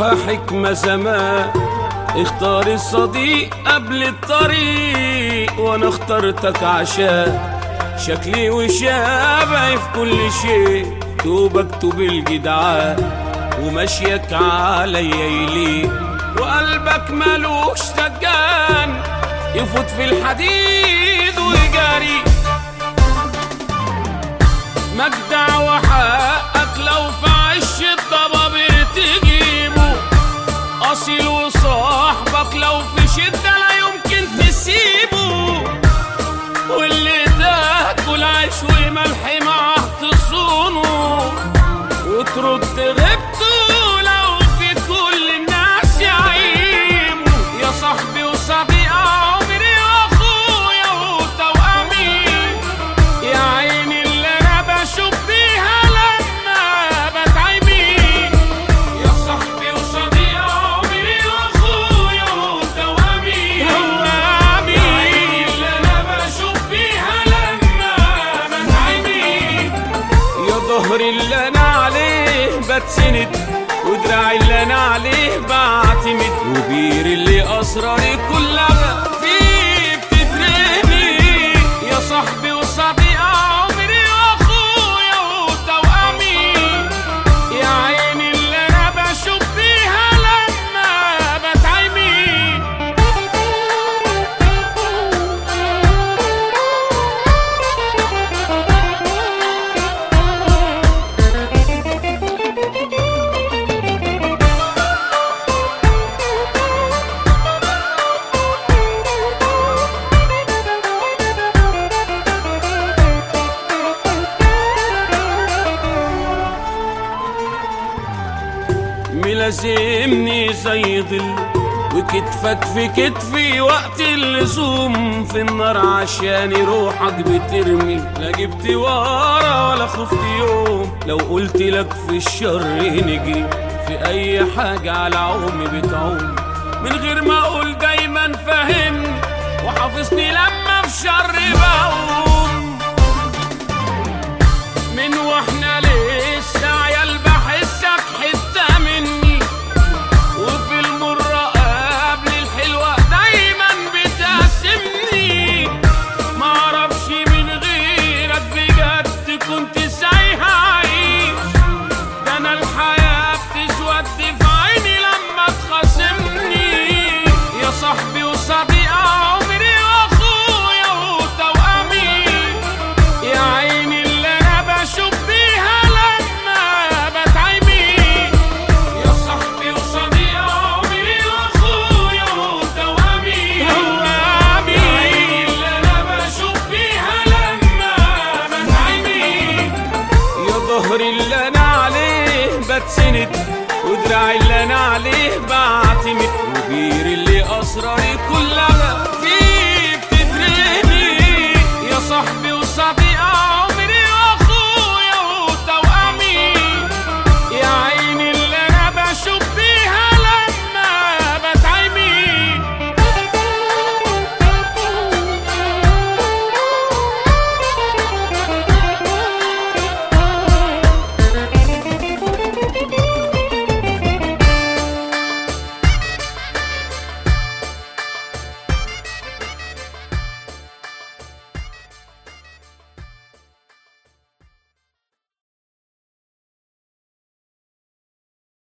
قالوها حكمة زمان اختار الصديق قبل الطريق وانا اخترتك عشان شكلي وشابعي في كل شيء توبك الجدعان ومشيك عليا يليق وقلبك ملوش سجان يفوت في الحديد ويجاري مجدع وحقك لو في عش الضبابير تجيبه أصيل وصاحبك لو في شدة لا يمكن تسيبه واللي تاكل عيش وملح معاه تصونه وترد غيبته لو في كل الناس يعيبه يا صاحبي وصديق عمري واخويا وتوأمي يا عيني اللي انا بشوف بيها لما بتعمي يا صاحبي وصديق عمري واخويا وتوأمي توأمي يا عيني اللي انا بشوف بيها لما بتعمي يا ظهري اللي انا عليه بتسند ودراعي اللي انا عليه بعتمد وبير اللي اسراري كلها فيه بتترمي يا صاحبي وصديق عمري واخويا وتوأمي يا عيني اللي انا بشوف بيها لما بتعمي ملازمني زي ظل وكتفك في كتفي وقت اللزوم في النار عشان روحك بترمي لا جبت ورا ولا خفت يوم لو قلت لك في الشر نجري في اي حاجة على عومي بتعوم من غير ما اقول دايما فهمني وحافظني لما في شر بقوم من واحنا لسه عيال بحسك حتة مني وفي المرة قبل الحلوة دايما بتقسمني معرفش من غيرك بجد كنت سايح عايش ده انا الحياة بتسود في عيني لما تخاصمني يا صاحبي وصديق عمري واخويا وتوأمي يا عيني اللي انا بشوف بيها لما بتعمي يا صاحبي وصديق عمري واخويا وتوأمي توأمي يا عيني اللي انا بشوف بيها لما بتعمي يا ظهري اللي انا عليه بتسند ودراعي اللي انا عليه بعد